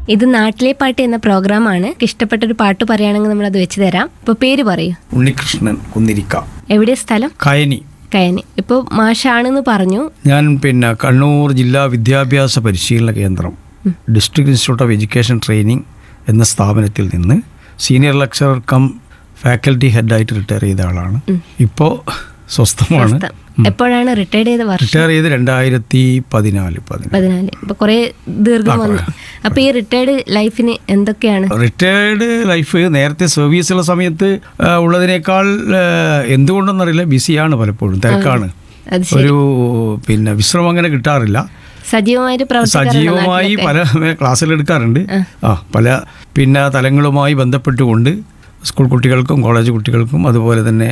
ഇത് നാട്ടിലെ പാട്ട് എന്ന പ്രോഗ്രാമാണ് ഇഷ്ടപ്പെട്ട ഒരു പാട്ട് പറയുകയാണെങ്കിൽ നമ്മൾ അത് വെച്ച് തരാം ഇപ്പോൾ പേര് പറയൂ ഉണ്ണികൃഷ്ണൻ കുന്നിരിക്ക എവിടെ സ്ഥലം കയനി കയനി ഇപ്പോൾ മാഷാണെന്ന് പറഞ്ഞു ഞാൻ പിന്നെ കണ്ണൂർ ജില്ലാ വിദ്യാഭ്യാസ പരിശീലന കേന്ദ്രം district institute of education training എന്ന സ്ഥാപനത്തിൽ നിന്ന് സീനിയർ ലെക്ചറർ കം ഫാക്കൽറ്റി ഹെഡായിട്ട് റിട്ടയർ ചെയ്ത ആളാണ് ഇപ്പോൾ സ്വസ്ഥമാണ് സ്വസ്ഥം. എപ്പോഴാണ് റിട്ടയർഡ് ചെയ്ത വർഷം റിട്ടയർ ചെയ്ത് രണ്ടായിരത്തി പതിനാല് പതിനാല് പതിനാല് ഇപ്പൊ കുറെ ദീർഘം വന്നു അപ്പൊ ഈ റിട്ടയർഡ് ലൈഫിന് എന്തൊക്കെയാണ് റിട്ടയർഡ് ലൈഫ് നേരത്തെ സർവീസുള്ള സമയത്ത് ആ, ഉള്ളതിനേക്കാൾ ആ, എന്തുകൊണ്ടെന്നറിയില്ല ബിസിയാണ് പലപ്പോഴും തിരക്കാണ് അത് ശരി ഒരു പിന്നെ വിശ്രമം അങ്ങനെ കിട്ടാറില്ല സജീവമായിട്ട് പ്രവർത്തിക്കാറുണ്ടോ സജീവമായി നാട്ടിലൊക്കെ? പല ക്ലാസ്സിൽ എടുക്കാറുണ്ട് ആ പല പിന്നെ തലങ്ങളുമായി ബന്ധപ്പെട്ടുകൊണ്ട് സ്കൂൾ കുട്ടികൾക്കും കോളേജ് കുട്ടികൾക്കും അതുപോലെ തന്നെ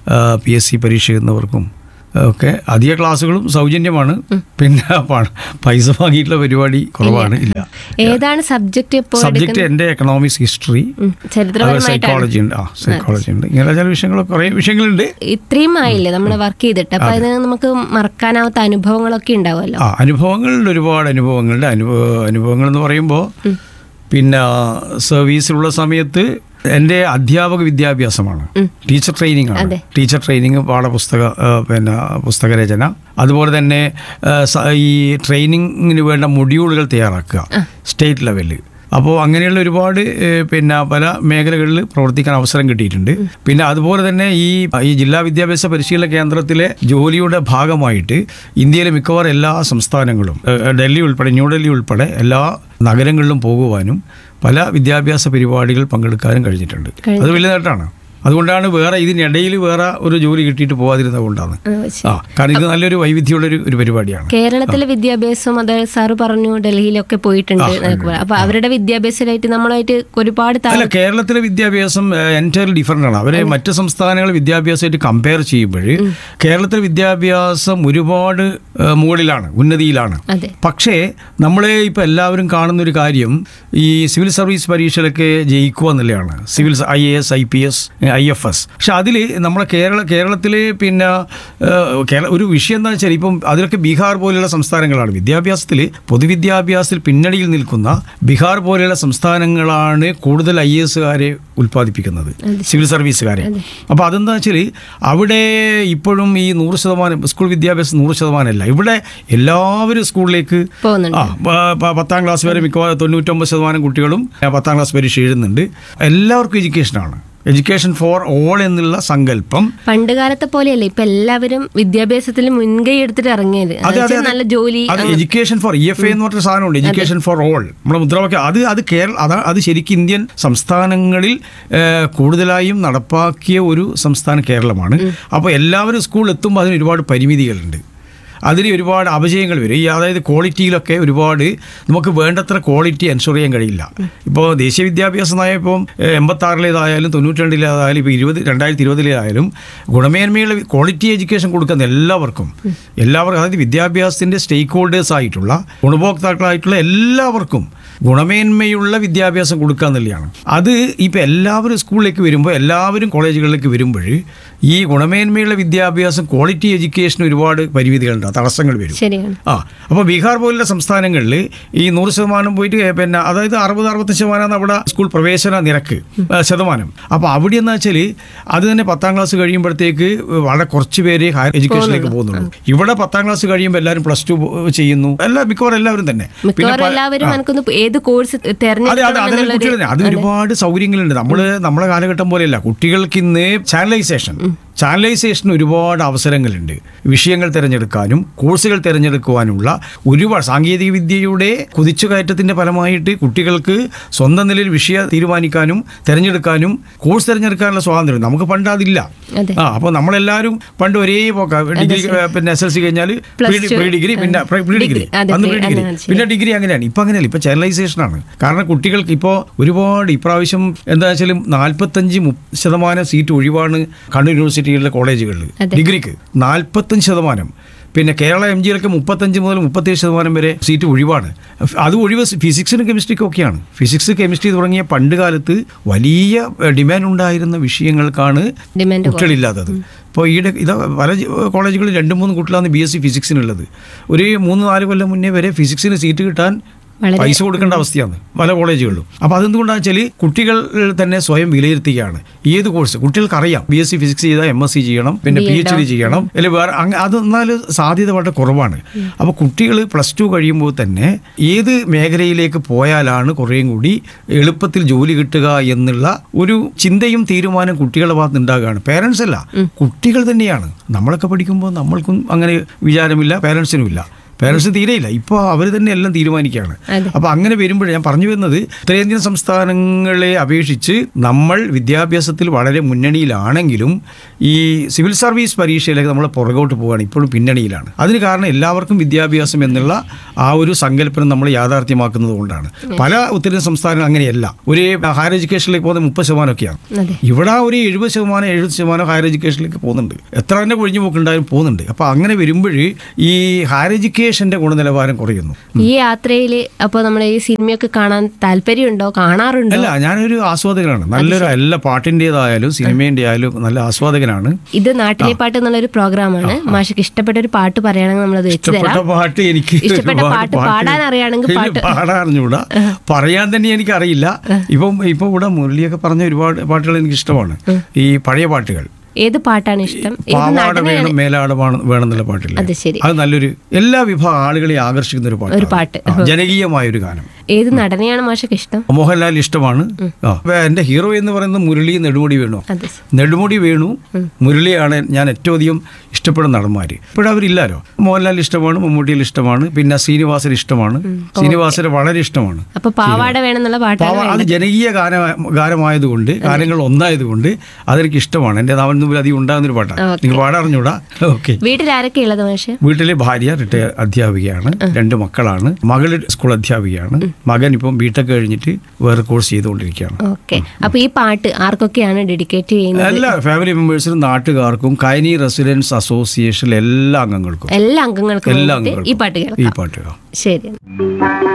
പി എസ് സി പരീക്ഷ എഴുതുന്നവർക്കും ഒക്കെ അധിക ക്ലാസ്സുകളും സൗജന്യമാണ് പിന്നെ പണ- പൈസ വാങ്ങിയിട്ടുള്ള പരിപാടി കുറവാണ് ഇല്ല ഏതാണ് സബ്ജക്ട് ഇപ്പോൾ സബ്ജക്റ്റ് എൻ്റെ എക്കണോമിക്സ് ഹിസ്റ്ററി ചരിത്രപരമായിട്ടാണ് സൈക്കോളജി ഉണ്ട് ആ സൈക്കോളജി ഉണ്ട് ഇങ്ങനെ ചില വിഷയങ്ങൾ കുറേ വിഷയങ്ങളുണ്ട് ഇത്രയും ആയില്ലേ നമ്മൾ വർക്ക് ചെയ്തിട്ട് അപ്പൊ അതിന് നമുക്ക് മറക്കാനാവാത്ത അനുഭവങ്ങളൊക്കെ ഉണ്ടാവുമല്ലോ ആ അനുഭവങ്ങളുണ്ട് ഒരുപാട് അനുഭവങ്ങളുണ്ട് അനുഭവ അനുഭവങ്ങൾ എന്ന് പറയുമ്പോൾ പിന്നെ സർവീസിലുള്ള സമയത്ത് എൻ്റെ അധ്യാപക വിദ്യാഭ്യാസമാണ് ടീച്ചർ ട്രെയിനിങ് ആണ് ടീച്ചർ ട്രെയിനിങ് പാഠപുസ്തക ആ, പിന്നെ പുസ്തകരചന അതുപോലെ തന്നെ ആ, സ- ഈ ട്രെയിനിങ്ങിന് വേണ്ട മൊഡ്യൂളുകൾ തയ്യാറാക്കുക സ്റ്റേറ്റ് ലെവലിൽ അപ്പോൾ അങ്ങനെയുള്ള ഒരുപാട് ഏ, പിന്നെ പല മേഖലകളിൽ പ്രവർത്തിക്കാൻ അവസരം കിട്ടിയിട്ടുണ്ട് പിന്നെ അതുപോലെ തന്നെ ഈ ഈ ജില്ലാ വിദ്യാഭ്യാസ പരിശീലന കേന്ദ്രത്തിലെ ജോലിയുടെ ഭാഗമായിട്ട് ഇന്ത്യയിലെ മിക്കവാറും എല്ലാ സംസ്ഥാനങ്ങളും ഏ, ഡൽഹി ഉൾപ്പെടെ ന്യൂഡൽഹി ഉൾപ്പെടെ എല്ലാ നഗരങ്ങളിലും പോകുവാനും പല വിദ്യാഭ്യാസ പരിപാടികൾ പങ്കെടുക്കാനും കഴിഞ്ഞിട്ടുണ്ട് അത് വലിയ നേട്ടമാണ് അതുകൊണ്ടാണ് വേറെ ഇതിനിടയിൽ വേറെ ഒരു ജോലി കിട്ടിയിട്ട് പോകാതിരുന്നത് കൊണ്ടാണ് ആ, ശരി. ആ കാരണം ഇത് നല്ലൊരു വൈവിധ്യമുള്ളൊരു ഒരു പരിപാടിയാണ് കേരളത്തിലെ വിദ്യാഭ്യാസം അത് സാറ് പറഞ്ഞു ഡൽഹിയിലൊക്കെ പോയിട്ടുണ്ട് എന്നൊക്കെ പറഞ്ഞു. അപ്പൊ അവരുടെ വിദ്യാഭ്യാസമായിട്ട് നമ്മളായിട്ട് ഒരുപാട് താ- അല്ല കേരളത്തിലെ വിദ്യാഭ്യാസം എൻറ്റയർ ഡിഫറൻ്റ് ആണ് അവരെ മറ്റ് സംസ്ഥാനങ്ങളെ വിദ്യാഭ്യാസമായിട്ട് കമ്പയർ ചെയ്യുമ്പോൾ കേരളത്തിലെ വിദ്യാഭ്യാസം ഒരുപാട് ഏഹ്, മുകളിലാണ് ഉന്നതിയിലാണ് അതെ പക്ഷേ നമ്മളെ ഇപ്പം എല്ലാവരും കാണുന്ന ഒരു കാര്യം ഈ സിവിൽ സർവീസ് പരീക്ഷയിലൊക്കെ ജയിക്കുക എന്നുള്ളതാണ് civil I A S I P S I F S പക്ഷെ അതിൽ നമ്മളെ കേരള കേരളത്തിൽ പിന്നെ ഏഹ്, കേരള ഒരു വിഷയം എന്താ വെച്ചാൽ ഇപ്പം അതിലൊക്കെ ബീഹാർ പോലെയുള്ള സംസ്ഥാനങ്ങളാണ് വിദ്യാഭ്യാസത്തിൽ പൊതുവിദ്യാഭ്യാസത്തിൽ പിന്നണിയിൽ നിൽക്കുന്ന ബീഹാർ പോലെയുള്ള സംസ്ഥാനങ്ങളാണ് കൂടുതൽ ഐ എസുകാരെ ഉൽപ്പാദിപ്പിക്കുന്നത് സിവിൽ സർവീസുകാരെ അപ്പോൾ അതെന്താ വെച്ചാൽ അവിടെ ഇപ്പോഴും ഈ നൂറ് ശതമാനം സ്കൂൾ വിദ്യാഭ്യാസം നൂറ് ശതമാനമല്ല ഇവിടെ എല്ലാവരും സ്കൂളിലേക്ക് പോകുന്നുണ്ട് ആ പ- പ- പത്താം ക്ലാസ് വരെ മിക്കവാറും തൊണ്ണൂറ്റൊമ്പത് ശതമാനം കുട്ടികളും ആ, പത്താം ക്ലാസ് പരീക്ഷ എഴുതുന്നുണ്ട് എല്ലാവർക്കും എഡ്യൂക്കേഷനാണ് എഡ്യൂക്കേഷൻ ഫോർ ഓൾ എന്നുള്ള സങ്കല്പം പണ്ട് കാലത്തെ പോലെയല്ല ഇപ്പൊ എല്ലാവരും വിദ്യാഭ്യാസത്തിൽ മുൻകൈ എടുത്തിട്ട് ഇറങ്ങിയത് അതെ, അതെ, എന്നുവെച്ചാൽ അതെ. നല്ല ജോലി അത് education for E F A എന്ന് പറഞ്ഞ സാധനമുണ്ട് എഡ്യൂക്കേഷൻ ഫോർ ഓൾ നമ്മുടെ മുദ്രാവാക്യം അത് അത് കേരള അത് അത് ശരിക്കും ഇന്ത്യൻ സംസ്ഥാനങ്ങളിൽ ഏഹ്, കൂടുതലായും നടപ്പാക്കിയ ഒരു സംസ്ഥാനം കേരളമാണ് അപ്പോൾ എല്ലാവരും സ്കൂളിൽ എത്തുമ്പോൾ അതിന് ഒരുപാട് പരിമിതികളുണ്ട് അതിന് ഒരുപാട് അപജയങ്ങൾ വരും ഈ അതായത് ക്വാളിറ്റിയിലൊക്കെ ഒരുപാട് നമുക്ക് വേണ്ടത്ര ക്വാളിറ്റി എൻഷുർ ചെയ്യാൻ കഴിയില്ല ഇപ്പോൾ ദേശീയ വിദ്യാഭ്യാസ നയം ഇപ്പം എൺപത്താറിലേതായാലും തൊണ്ണൂറ്റി രണ്ടിലേതായാലും ഇപ്പോൾ ഇരുപത് രണ്ടായിരത്തി ഇരുപതിലേതായാലും ഗുണമേന്മയുള്ള ക്വാളിറ്റി എഡ്യൂക്കേഷൻ കൊടുക്കുന്ന എല്ലാവർക്കും എല്ലാവർക്കും അതായത് വിദ്യാഭ്യാസത്തിൻ്റെ സ്റ്റേക്ക് ഹോൾഡേഴ്സ് ആയിട്ടുള്ള ഗുണഭോക്താക്കളായിട്ടുള്ള എല്ലാവർക്കും ഗുണമേന്മയുള്ള വിദ്യാഭ്യാസം കൊടുക്കുക എന്നുള്ളതാണ് അത് ഇപ്പോൾ എല്ലാവരും സ്കൂളിലേക്ക് വരുമ്പോൾ എല്ലാവരും കോളേജുകളിലേക്ക് വരുമ്പോൾ ഈ ഗുണമേന്മയുള്ള വിദ്യാഭ്യാസം ക്വാളിറ്റി എഡ്യൂക്കേഷന് ഒരുപാട് പരിമിതികളുണ്ട് തടസ്സങ്ങൾ വരും ശരിയാണ് ആ അപ്പോൾ ബീഹാർ പോലുള്ള സംസ്ഥാനങ്ങളിൽ ഈ നൂറ് ശതമാനം പോയിട്ട് പിന്നെ അതായത് അറുപത് അറുപത്തഞ്ച് ശതമാനമാണ് അവിടെ സ്കൂൾ പ്രവേശന നിരക്ക് ആ, ശതമാനം അപ്പോൾ അവിടെ എന്ന് വെച്ചാൽ അത് തന്നെ പത്താം ക്ലാസ് കഴിയുമ്പോഴത്തേക്ക് വളരെ കുറച്ച് പേര് ഹയർ എഡ്യൂക്കേഷനിലേക്ക് പോകുന്നുള്ളൂ ഇവിടെ പത്താം ക്ലാസ് കഴിയുമ്പോൾ എല്ലാവരും പ്ലസ് ടു ചെയ്യുന്നു എല്ലാ മിക്കവാറും എല്ലാവരും തന്നെ പിന്നെ മിക്കവാറും പ- എല്ലാവരും എനിക്കൊന്ന് ഏത് കോഴ്സ് അതെ അതെ തെരഞ്ഞെടുക്കണം അതിൽ എന്നുള്ളൊരു- കുട്ടികൾ അതിന് ഒരുപാട് സൗകര്യങ്ങളുണ്ട് നമ്മള് നമ്മളെ കാലഘട്ടം പോലെയല്ല കുട്ടികൾക്ക് ഇന്ന് ചാനലൈസേഷൻ ചാനലൈസേഷൻ ഒരുപാട് അവസരങ്ങളുണ്ട് വിഷയങ്ങൾ തിരഞ്ഞെടുക്കാനും കോഴ്സുകൾ തിരഞ്ഞെടുക്കുവാനുള്ള ഒരുപാട് സാങ്കേതിക വിദ്യയുടെ കുതിച്ചുകയറ്റത്തിന്റെ ഫലമായിട്ട് കുട്ടികൾക്ക് സ്വന്തം നിലയിൽ വിഷയം തീരുമാനിക്കാനും തിരഞ്ഞെടുക്കാനും കോഴ്സ് തിരഞ്ഞെടുക്കാനുള്ള സ്വാതന്ത്ര്യം നമുക്ക് പണ്ട് അതില്ല അതെ. ആ അപ്പോൾ നമ്മളെല്ലാവരും പണ്ട് ഒരേ പോക്ക ഡിഗ്രി പിന്നെ എസ് എൽ സി കഴിഞ്ഞാൽ Plus two. പ്രീ ഡിഗ്രി പിന്നെ പ്രീ ഡിഗ്രി ഡിഗ്രി. അതെ, അന്ന് pre- പ്രീ ഡിഗ്രി അതാണ് ശരി. പിന്നെ ഡിഗ്രി അങ്ങനെയാണ് ഇപ്പൊ അങ്ങനെയല്ല ഇപ്പൊ ചാനലൈസേഷൻ ആണ് കാരണം കുട്ടികൾക്ക് ഇപ്പോൾ ഒരുപാട് ഇപ്രാവശ്യം എന്താ വെച്ചാലും നാൽപ്പത്തഞ്ച് മു- ശതമാനം സീറ്റ് ഒഴിവാണ് കണ്ണൂർ യൂണിവേഴ്സിറ്റിയിലെ കോളേജുകളിൽ അതെ. ഡിഗ്രിക്ക് നാൽപ്പത്തഞ്ച് ശതമാനം പിന്നെ കേരള എം ജിയിലൊക്കെ മുപ്പത്തഞ്ച് മുതൽ മുപ്പത്തേഴ് ശതമാനം വരെ സീറ്റ് ഒഴിവാണ് അത് ഒഴിവ് ഫിസിക്സിനും കെമിസ്ട്രിക്കും ഒക്കെയാണ് ഫിസിക്സ് കെമിസ്ട്രി തുടങ്ങിയ പണ്ട് കാലത്ത് വലിയ ഡിമാൻഡ് ഉണ്ടായിരുന്ന വിഷയങ്ങൾക്കാണ് ഡിമാൻഡ് കുട്ടികളില്ലാത്തത് ഇപ്പോൾ ഈയിടെ ഇത് പല ജ- കോളേജുകളിൽ രണ്ട് മൂന്ന് കുട്ടികളാണ് ബി എസ് സി ഫിസിക്സിനുള്ളത് ഒരു മൂന്ന് നാല് കൊല്ലം മുന്നേ വരെ ഫിസിക്സിന് സീറ്റ് കിട്ടാൻ വളരെ- പൈസ കൊടുക്കേണ്ട അവസ്ഥയാണ് പല കോളേജുകളിലും അപ്പോൾ അതെന്തുകൊണ്ടാണെന്ന് വെച്ചാൽ കുട്ടികൾ തന്നെ സ്വയം വിലയിരുത്തുകയാണ് ഏത് കോഴ്സ് കുട്ടികൾക്ക് അറിയാം ബി എസ് സി ഫിസിക്സ് ചെയ്താൽ എം എസ് സി ചെയ്യണം പിന്നെ പി എച്ച് ഡി ചെയ്യണം അല്ലെങ്കിൽ വേറെ അങ്ങ് അത് എന്നാൽ സാധ്യത വളരെ കുറവാണ് അപ്പോൾ കുട്ടികൾ പ്ലസ് ടു കഴിയുമ്പോൾ തന്നെ ഏത് മേഖലയിലേക്ക് പോയാലാണ് കുറേയും കൂടി എളുപ്പത്തിൽ ജോലി കിട്ടുക എന്നുള്ള ഒരു ചിന്തയും തീരുമാനം കുട്ടികളുടെ ഭാഗത്ത് ഉണ്ടാകുകയാണ് പേരൻസ് അല്ല കുട്ടികൾ തന്നെയാണ് നമ്മളൊക്കെ പഠിക്കുമ്പോൾ നമ്മൾക്കും അങ്ങനെ വിചാരമില്ല പേരൻസിനും ഇല്ല പേരൻസ് തീരെയില്ല ഇപ്പോൾ അവർ തന്നെ എല്ലാം തീരുമാനിക്കുകയാണ് അതെ. അപ്പോൾ അങ്ങനെ വരുമ്പോൾ ഞാൻ പറഞ്ഞു വരുന്നത് ഉത്തരേന്ത്യൻ സംസ്ഥാനങ്ങളെ അപേക്ഷിച്ച് നമ്മൾ വിദ്യാഭ്യാസത്തിൽ വളരെ മുന്നണിയിലാണെങ്കിലും ഈ സിവിൽ സർവീസ് പരീക്ഷയിലേക്ക് നമ്മൾ പുറകോട്ട് പോവുകയാണ് ഇപ്പോഴും പിന്നണിയിലാണ് അതിന് കാരണം എല്ലാവർക്കും വിദ്യാഭ്യാസം എന്നുള്ള ആ ഒരു സങ്കല്പനം നമ്മൾ യാഥാർത്ഥ്യമാക്കുന്നത് കൊണ്ടാണ് പല ഉത്തരേന്ത്യൻ സംസ്ഥാനങ്ങൾ അങ്ങനെയല്ല ഒരു ഹയർ എഡ്യൂക്കേഷനിലേക്ക് പോകുന്നത് മുപ്പത് ശതമാനമൊക്കെയാണ് അതെ ഇവിടെ ഒരു എഴുപത് ശതമാനം എഴുപത് ശതമാനം ഹയർ എഡ്യൂക്കേഷനിലേക്ക് പോകുന്നുണ്ട് എത്ര തന്നെ കൊഴിഞ്ഞു പോക്കുണ്ടായാലും പോകുന്നുണ്ട് അപ്പോൾ അങ്ങനെ വരുമ്പോൾ ഈ ഹയർ എഡ്യൂക്കേഷൻ്റെ ഗുണനിലവാരം കുറയുന്നു ഈ യാത്രയിൽ അപ്പോൾ നമ്മൾ ഈ സിനിമയൊക്കെ കാണാൻ താല്പര്യമുണ്ടോ കാണാറുണ്ടോ അല്ല ഞാനൊരു ആസ്വാദകനാണ് നല്ലൊരു എല്ലാ പാട്ടിൻ്റെതായാലും സിനിമേൻ്റെ ആയാലും നല്ല ആസ്വാദകനാണ് ഇത് നാട്ടിലെ പാട്ട് എന്നുള്ളൊരു പ്രോഗ്രാമാണ് മാഷക്ക് ഇഷ്ടപ്പെട്ട ഒരു പാട്ട് പറയുകയാണെങ്കിൽ നമ്മളത് വെച്ച് ഇഷ്ടപ്പെട്ട തരാം പാട്ട് എനിക്ക് ഇഷ്ടപ്പെട്ട ഒരുപാട് പാട്ട് പാടാൻ അറിയാണെങ്കിൽ ഇല്ല, പാട്ട്. പാടാൻ അറിഞ്ഞൂടാ പറയാൻ തന്നെ എനിക്ക് അറിയില്ല ഇപ്പം ഇപ്പൊ ഇവിടെ മുരളിയൊക്കെ പറഞ്ഞ ഒരുപാട് പാട്ടുകൾ എനിക്ക് ഇഷ്ടമാണ് ഈ പഴയ പാട്ടുകൾ ഏത് പാട്ടാണ് ഇഷ്ടം ഏത് പാവാട നടനെയാണ് വേണം മേലാട വേണം വേണമെന്നുള്ള പാട്ടില്ല അത് ശരി അത് നല്ലൊരു എല്ലാ വിഭാഗം ആളുകളെ ആകർഷിക്കുന്ന ഒരു ഒരു പാട്ട് പാട്ട് ജനകീയമായ ഒരു ഗാനം ഏത് നടനെയാണ് മാഷക്ക് ഇഷ്ടം മോഹൻലാൽ ഇഷ്ടമാണ് ആ അപ്പൊ എന്റെ ഹീറോ എന്ന് പറയുന്നത് മുരളി നെടുമുടി വേണു അതെ നെടുമുടി വേണു മുരളിയാണ് ഞാൻ ഏറ്റവും അധികം ഇഷ്ടപ്പെടുന്ന നടന്മാര് ഇപ്പോഴും അവരില്ലാലോ മോഹൻലാൽ ഇഷ്ടമാണ് മമ്മൂട്ടിയിൽ ഇഷ്ടമാണ് പിന്നെ ശ്രീനിവാസൻ ഇഷ്ടമാണ് ശ്രീനിവാസന് വളരെ ഇഷ്ടമാണ് അപ്പൊ പാവാട വേണമെന്നുള്ള പാട്ടാണ് പാവ- അത് ജനകീയ ഗാന ഗാനമായതുകൊണ്ട് ഗാനങ്ങൾ ഒന്നായതുകൊണ്ട് അതെനിക്ക് ഇഷ്ടമാണ് എൻ്റെ നാവിന് മുമ്പിൽ അധികം ഉണ്ടാകുന്നൊരു പാട്ടാണ് ഓക്കേ. എനിക്ക് പാടാറിഞ്ഞൂടാ ഓക്കെ വീട്ടിൽ ആരൊക്കെ ഉള്ളത് മാഷ് വീട്ടിലെ ഭാര്യ റിട്ടയർ അധ്യാപികയാണ് രണ്ട് മക്കളാണ് മകള് സ്കൂൾ അധ്യാപികയാണ് മകൻ ഇപ്പം ബിടെക് കഴിഞ്ഞിട്ട് വേറെ കോഴ്സ് ചെയ്തുകൊണ്ടിരിക്കുകയാണ് ഓക്കെ അപ്പൊ ഈ പാട്ട് ആർക്കൊക്കെയാണ് ഡെഡിക്കേറ്റ് ചെയ്യുന്നത് എല്ലാ ഫാമിലി മെമ്പേഴ്സിനും നാട്ടുകാർക്കും കൈനി റെസിഡൻസ് അസോസിയേഷനിലെ എല്ലാ അംഗങ്ങൾക്കും എല്ലാ അംഗങ്ങൾക്കും എല്ലാ വേണ്ടിയിട്ട് ഈ പാട്ട് അംഗങ്ങൾക്കും ഈ കേൾക്കാം പാട്ട് ശരി